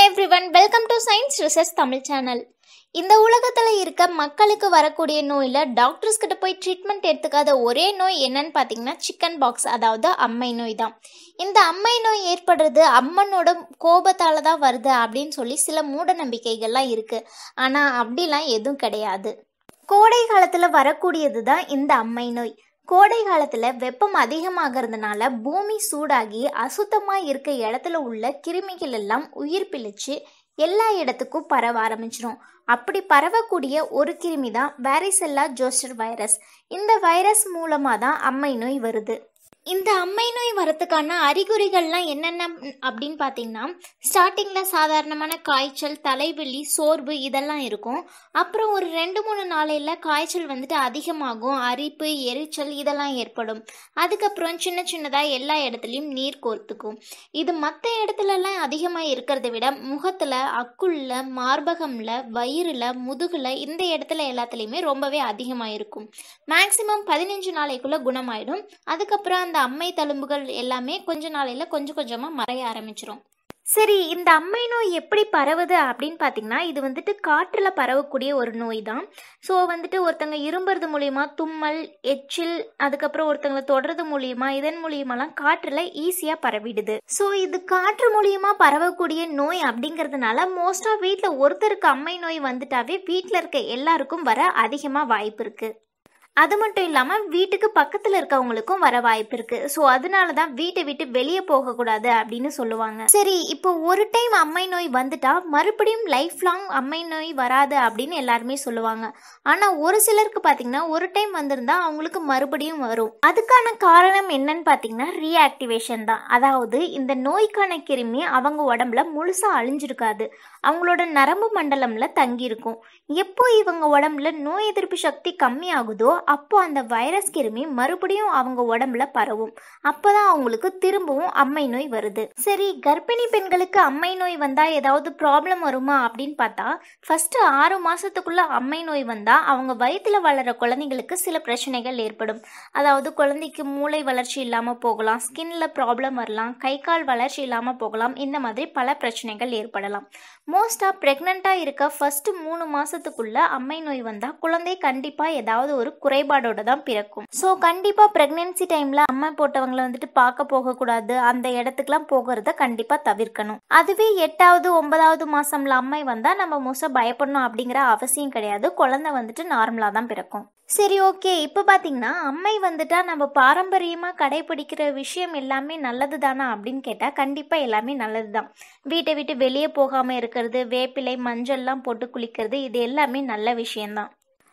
every one welcome to science research Tamil channel இந்த உலகத்தில் இருக்க மக்களுக்கு வரக்கூடிய நோயில் டாக்டர்ஸ் கிட்ட போய் ட்ரீட்மெண்ட் எடுத்துக்காத ஒரே நோய் என்னன்னு பார்த்தீங்கன்னா சிக்கன் பாக்ஸ் அதாவது அம்மை நோய் தான் இந்த அம்மை நோய் ஏற்படுறது அம்மனோட கோபத்தால் தான் வருது அப்படின்னு சொல்லி சில மூட நம்பிக்கைகள்லாம் இருக்குது ஆனால் அப்படிலாம் எதுவும் கிடையாது கோடை காலத்தில் வரக்கூடியது தான் இந்த அம்மை நோய் கோடை காலத்தில் வெப்பம் அதிகமாகிறதுனால பூமி சூடாகி அசுத்தமாக இருக்க இடத்துல உள்ள கிருமிகள் எல்லாம் உயிர் பிழைச்சு எல்லா இடத்துக்கும் பரவ ஆரம்பிச்சிடும் அப்படி பரவக்கூடிய ஒரு கிருமி தான் வேரிசெல்லா ஜோஸ்டர் வைரஸ் இந்த வைரஸ் மூலமாக தான் அம்மை நோய் வருது இந்த அம்மை நோய் வரத்துக்கான அறிகுறிகள்லாம் என்னென்ன அப்படின்னு பார்த்தீங்கன்னா ஸ்டார்டிங்கில் சாதாரணமான காய்ச்சல் தலைவலி சோர்வு இதெல்லாம் இருக்கும் அப்புறம் ஒரு ரெண்டு மூணு நாளையில் காய்ச்சல் வந்துட்டு அதிகமாகும் அரிப்பு எரிச்சல் இதெல்லாம் ஏற்படும் அதுக்கப்புறம் சின்ன சின்னதாக எல்லா இடத்துலையும் நீர் கோர்த்துக்கும் இது மற்ற இடத்துலலாம் அதிகமாக இருக்கிறத விட முகத்தில் அக்குள்ள மார்பகமில் வயிறில் முதுகில் இந்த இடத்துல எல்லாத்துலேயுமே ரொம்பவே அதிகமாக இருக்கும் மேக்ஸிமம் பதினஞ்சு நாளைக்குள்ளே குணமாயிடும் அதுக்கப்புறம் அந்த அம்மை தழும்புகள் எல்லாமே கொஞ்ச நாளையில் கொஞ்சம் கொஞ்சமாக மறைய ஆரம்பிச்சிடும் சரி இந்த அம்மை நோய் எப்படி பரவுது அப்படின்னு பார்த்தீங்கன்னா இது வந்துட்டு காற்றில் பரவக்கூடிய ஒரு நோய் தான் ஸோ வந்துட்டு ஒருத்தங்க இரும்புறது மூலியமா தும்மல் எச்சில் அதுக்கப்புறம் ஒருத்தங்களை தொடறது மூலியமா இதன் மூலியமாலாம் காற்றில் ஈஸியாக பரவிடுது ஸோ இது காற்று மூலியமா பரவக்கூடிய நோய் அப்படிங்கிறதுனால மோஸ்ட்டாக வீட்டில் ஒருத்தருக்கு அம்மை நோய் வந்துட்டாவே வீட்டில் இருக்க எல்லாருக்கும் வர அதிகமாக வாய்ப்பு இருக்குது அது மட்டும் இல்லாமல் வீட்டுக்கு பக்கத்தில் இருக்கவங்களுக்கும் வர வாய்ப்பு இருக்கு ஸோ அதனால தான் வீட்டை விட்டு வெளியே போகக்கூடாது அப்படின்னு சொல்லுவாங்க சரி இப்போ ஒரு டைம் அம்மை நோய் வந்துட்டா மறுபடியும் லைஃப் லாங் அம்மை நோய் வராது அப்படின்னு எல்லாருமே சொல்லுவாங்க ஆனால் ஒரு சிலருக்கு பார்த்தீங்கன்னா ஒரு டைம் வந்திருந்தா அவங்களுக்கு மறுபடியும் வரும் அதுக்கான காரணம் என்னன்னு பார்த்தீங்கன்னா ரீஆக்டிவேஷன் தான் அதாவது இந்த நோய்க்கான கிருமி அவங்க உடம்புல முழுசாக அழிஞ்சிருக்காது அவங்களோட நரம்பு மண்டலம்ல தங்கியிருக்கும் எப்போ இவங்க உடம்புல நோய் எதிர்ப்பு சக்தி கம்மியாகுதோ அப்போ அந்த வைரஸ் கிருமி மறுபடியும் அவங்க உடம்புல பரவும் அப்போதான் அவங்களுக்கு திரும்பவும் அம்மை நோய் வருது சரி கர்ப்பிணி பெண்களுக்கு அம்மை நோய் வந்தா ஏதாவது ப்ராப்ளம் வருமா அப்படின்னு பார்த்தா ஃபர்ஸ்ட் ஆறு மாசத்துக்குள்ள அம்மை நோய் வந்தா அவங்க வயிற்றுல வளர குழந்தைங்களுக்கு சில பிரச்சனைகள் ஏற்படும் அதாவது குழந்தைக்கு மூளை வளர்ச்சி இல்லாம போகலாம் ஸ்கின்ல ப்ராப்ளம் வரலாம் கை கால் வளர்ச்சி இல்லாம போகலாம் இந்த மாதிரி பல பிரச்சனைகள் ஏற்படலாம் மோஸ்ட்டாக ப்ரெக்னெண்ட்டாக இருக்க ஃபர்ஸ்ட் மூணு மாதத்துக்குள்ள அம்மை நோய் வந்தால் குழந்தை கண்டிப்பாக ஏதாவது ஒரு குறைபாடோட தான் பிறக்கும் ஸோ கண்டிப்பாக ப்ரெக்னென்சி டைமில் அம்மை போட்டவங்களை வந்துட்டு பார்க்க போகக்கூடாது அந்த இடத்துக்குலாம் போகிறத கண்டிப்பாக தவிர்க்கணும் அதுவே எட்டாவது ஒன்பதாவது மாதம்ல அம்மை வந்தால் நம்ம மோஸ்ட்டாக பயப்படணும் அப்படிங்கிற அவசியம் கிடையாது குழந்தை வந்துட்டு நார்மலாக தான் பிறக்கும் சரி ஓகே இப்போ பார்த்தீங்கன்னா அம்மை வந்துட்டா நம்ம பாரம்பரியமாக கடைபிடிக்கிற விஷயம் எல்லாமே நல்லது தானா அப்படின்னு கேட்டால் கண்டிப்பாக எல்லாமே நல்லது தான் வீட்டை விட்டு வெளியே போகாமல் இருக்கிறது வேப்பிலை மஞ்சள்லாம் போட்டு குளிக்கிறது இது எல்லாமே நல்ல விஷயம்தான்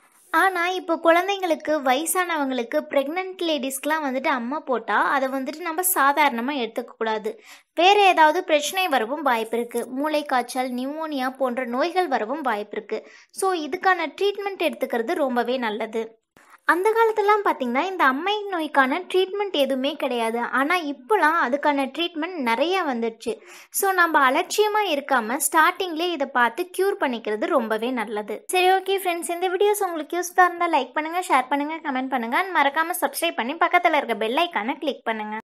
ஆனால் இப்போ குழந்தைங்களுக்கு வயசானவங்களுக்கு ப்ரெக்னென்ட் லேடிஸ்க்கெலாம் வந்துட்டு அம்மா போட்டால் அதை வந்துட்டு நம்ம சாதாரணமாக எடுத்துக்கக்கூடாது வேறு ஏதாவது பிரச்சனை வரவும் வாய்ப்பு இருக்குது மூளை காய்ச்சல் நிமோனியா போன்ற நோய்கள் வரவும் வாய்ப்பு இருக்குது ஸோ இதுக்கான ட்ரீட்மெண்ட் எடுத்துக்கிறது ரொம்பவே நல்லது அந்த காலத்துலலாம் பார்த்திங்கன்னா இந்த அம்மை நோய்க்கான ட்ரீட்மெண்ட் எதுவுமே கிடையாது ஆனால் இப்போலாம் அதுக்கான ட்ரீட்மெண்ட் நிறைய வந்துடுச்சு ஸோ நம்ம அலட்சியமாக இருக்காமல் ஸ்டார்டிங்லேயே இதை பார்த்து க்யூர் பண்ணிக்கிறது ரொம்பவே நல்லது சரி ஓகே ஃப்ரெண்ட்ஸ் இந்த வீடியோஸ் உங்களுக்கு யூஸ்ஃபுல்லாக இருந்தால் லைக் பண்ணுங்கள் ஷேர் பண்ணுங்கள் கமெண்ட் பண்ணுங்கள் மறக்காமல் சப்ஸ்கிரைப் பண்ணி பக்கத்தில் இருக்க பெல் ஐக்கானை கிளிக் பண்ணுங்கள்